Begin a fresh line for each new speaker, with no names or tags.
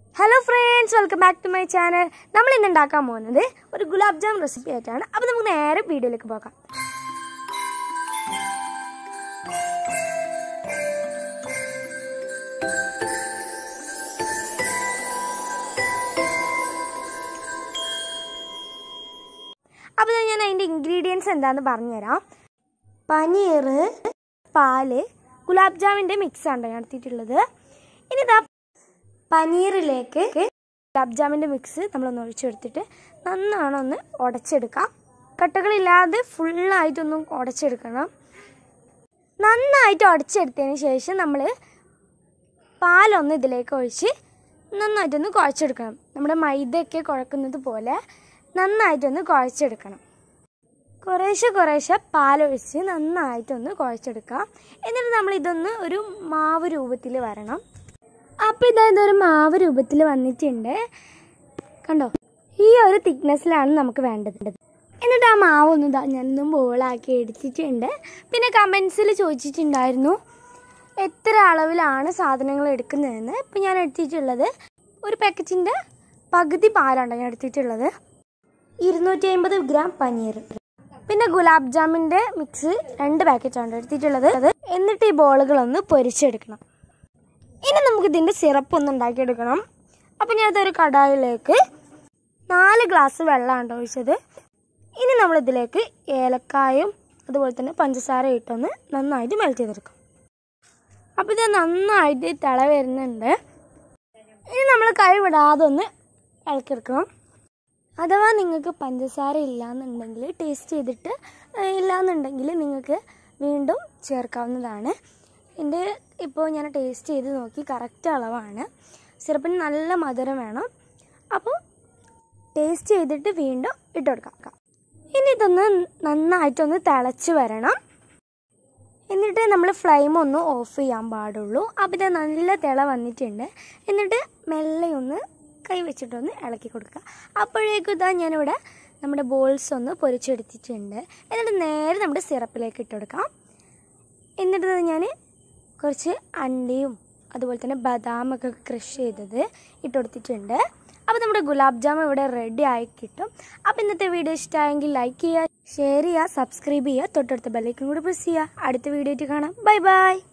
hello friends welcome back to my channel നമ്മൾ ഇന്ന് ഉണ്ടാക്കാൻ പോകുന്നത് ഒരു ഗുലാബ് ജാം റെസിപ്പി ആയിട്ടാണ് അപ്പോൾ നമുക്ക് നേരെ വീഡിയോയിലേക്ക് പോകാം അപ്പോൾ ഞാൻ അതിൻ്റെ ഇൻഗ്രീഡിയൻസ് എന്താണെന്ന് പറഞ്ഞുതരാം പനീർ പാല് ഗുലാബ് ജാമിൻ്റെ മിക്സാണ് ഞാൻ എടുത്തിട്ടുള്ളത് ഇനി ഇതാ പനീറിലേക്ക് ഗുലാബ് ജാമിൻ്റെ മിക്സ് നമ്മളൊന്ന് ഒഴിച്ചെടുത്തിട്ട് നന്നാണ് ഒന്ന് ഉടച്ചെടുക്കാം കട്ടകളില്ലാതെ ഫുള്ളായിട്ടൊന്നും ഉടച്ചെടുക്കണം നന്നായിട്ട് ഉടച്ചെടുത്തതിന് ശേഷം നമ്മൾ പാലൊന്ന് ഇതിലേക്ക് ഒഴിച്ച് നന്നായിട്ടൊന്ന് കുഴച്ചെടുക്കണം നമ്മുടെ മൈദയൊക്കെ കുഴക്കുന്നത് പോലെ നന്നായിട്ടൊന്ന് കുഴച്ചെടുക്കണം കുറേശ്ശെ കുറേശ്ശെ പാലൊഴിച്ച് നന്നായിട്ടൊന്ന് കുഴച്ചെടുക്കാം എന്നിട്ട് നമ്മൾ ഇതൊന്ന് ഒരു മാവ് രൂപത്തിൽ വരണം അപ്പോൾ ഇതാ ഇതൊരു മാവ് രൂപത്തിൽ വന്നിട്ടുണ്ട് കണ്ടോ ഈ ഒരു തിക്നെസ്സിലാണ് നമുക്ക് വേണ്ടത് എന്നിട്ട് ആ മാവ് ഒന്ന് ഇതാ ഞാനൊന്നും ബോളാക്കി എടുത്തിട്ടുണ്ട് പിന്നെ കമൻസിൽ ചോദിച്ചിട്ടുണ്ടായിരുന്നു എത്ര അളവിലാണ് സാധനങ്ങൾ എടുക്കുന്നതെന്ന് ഇപ്പം ഞാൻ എടുത്തിട്ടുള്ളത് ഒരു പാക്കറ്റിൻ്റെ പകുതി പാലാണ് ഞാൻ എടുത്തിട്ടുള്ളത് ഇരുന്നൂറ്റി അമ്പത് ഗ്രാം പനീർ പിന്നെ ഗുലാബ് ജാമിൻ്റെ മിക്സ് രണ്ട് പാക്കറ്റാണ് എടുത്തിട്ടുള്ളത് എന്നിട്ട് ഈ ബോളുകളൊന്ന് പൊരിച്ചെടുക്കണം ഇനി നമുക്ക് ഇതിൻ്റെ സിറപ്പ് ഒന്ന് ഉണ്ടാക്കിയെടുക്കണം അപ്പോൾ ഞാൻ ഇതൊരു കടായിലേക്ക് നാല് ഗ്ലാസ് വെള്ളമാണ് ഒഴിച്ചത് ഇനി നമ്മളിതിലേക്ക് ഏലക്കായും അതുപോലെ തന്നെ പഞ്ചസാര ഇട്ടൊന്ന് നന്നായിട്ട് മെൽറ്റ് ചെയ്തെടുക്കാം അപ്പോൾ ഇത് നന്നായിട്ട് തിള വരുന്നുണ്ട് ഇനി നമ്മൾ കൈ വിടാതെ ഒന്ന് ഇളക്കിയെടുക്കണം അഥവാ നിങ്ങൾക്ക് പഞ്ചസാര ഇല്ലയെന്നുണ്ടെങ്കിൽ ടേസ്റ്റ് ചെയ്തിട്ട് ഏഹ്, ഇല്ലയെന്നുണ്ടെങ്കിൽ നിങ്ങൾക്ക് വീണ്ടും ചേർക്കാവുന്നതാണ് എൻ്റെ ഇപ്പോൾ ഞാൻ ടേസ്റ്റ് ചെയ്ത് നോക്കി കറക്റ്റ് അളവാണ് സിറപ്പിന് നല്ല മധുരം വേണം അപ്പോൾ ടേസ്റ്റ് ചെയ്തിട്ട് വീണ്ടും ഇട്ട് കൊടുക്കാം ഇനി ഇതൊന്ന് നന്നായിട്ടൊന്ന് തിളച്ച് വരണം എന്നിട്ട് നമ്മൾ ഫ്ലെയിം ഒന്ന് ഓഫ് ചെയ്യാൻ പാടുള്ളൂ അപ്പോൾ ഇത് നല്ല തിള വന്നിട്ടുണ്ട് എന്നിട്ട് മെല്ലെ ഒന്ന് കൈ വെച്ചിട്ടൊന്ന് ഇളക്കി കൊടുക്കുക അപ്പോഴേക്കും ഇതാ ഞാനിവിടെ നമ്മുടെ ബോൾസ് ഒന്ന് പൊരിച്ചെടുത്തിട്ടുണ്ട് എന്നിട്ട് നേരെ നമ്മുടെ സിറപ്പിലേക്ക് ഇട്ട് കൊടുക്കാം എന്നിട്ട് ഞാൻ കുറച്ച് അണ്ടിയും അതുപോലെ തന്നെ ബദാമൊക്കെ ക്രഷ് ചെയ്തത് ഇട്ട് കൊടുത്തിട്ടുണ്ട് അപ്പോൾ നമ്മുടെ ഗുലാബ് ജാം ഇവിടെ റെഡി ആയി കിട്ടും അപ്പോൾ ഇന്നത്തെ വീഡിയോ ഇഷ്ടമായെങ്കിൽ ലൈക്ക് ചെയ്യുക ഷെയർ ചെയ്യുക സബ്സ്ക്രൈബ് ചെയ്യുക തൊട്ടടുത്ത ബെല്ലൈക്കൻ കൂടി പ്രസ് ചെയ്യുക അടുത്ത വീഡിയോ ആയിട്ട് കാണാം ബൈ ബൈ